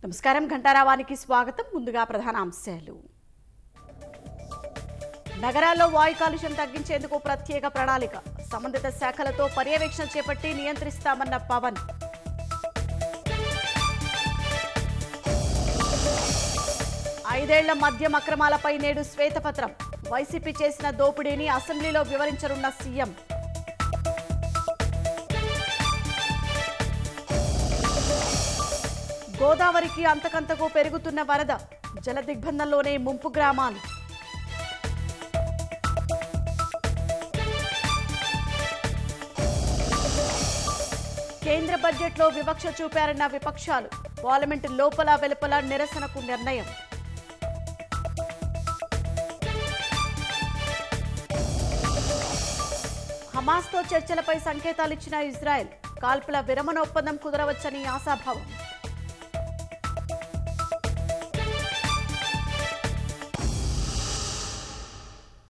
నమస్కారం ఘంటారావానికి స్వాగతం ముందుగా ప్రధాన అంశాలు నగరాల్లో వాయు కాలుష్యం తగ్గించేందుకు ప్రత్యేక ప్రణాళిక సంబంధిత శాఖలతో పర్యవేక్షణ చేపట్టి నియంత్రిస్తామన్న పవన్ ఐదేళ్ల మద్యం అక్రమాలపై నేడు శ్వేతపత్రం వైసీపీ చేసిన దోపిడీని అసెంబ్లీలో వివరించనున్న సీఎం గోదావరికి అంతకంతకు పెరుగుతున్న వరద జల దిగ్బంధంలోనే ముంపు గ్రామాలు కేంద్ర బడ్జెట్లో వివక్ష చూపారన్న విపక్షాలు పార్లమెంటు లోపల వెలుపల నిరసనకు నిర్ణయం హమాస్తో చర్చలపై సంకేతాలిచ్చిన ఇజ్రాయెల్ కాల్పుల విరమణ ఒప్పందం కుదరవచ్చని ఆశాభావం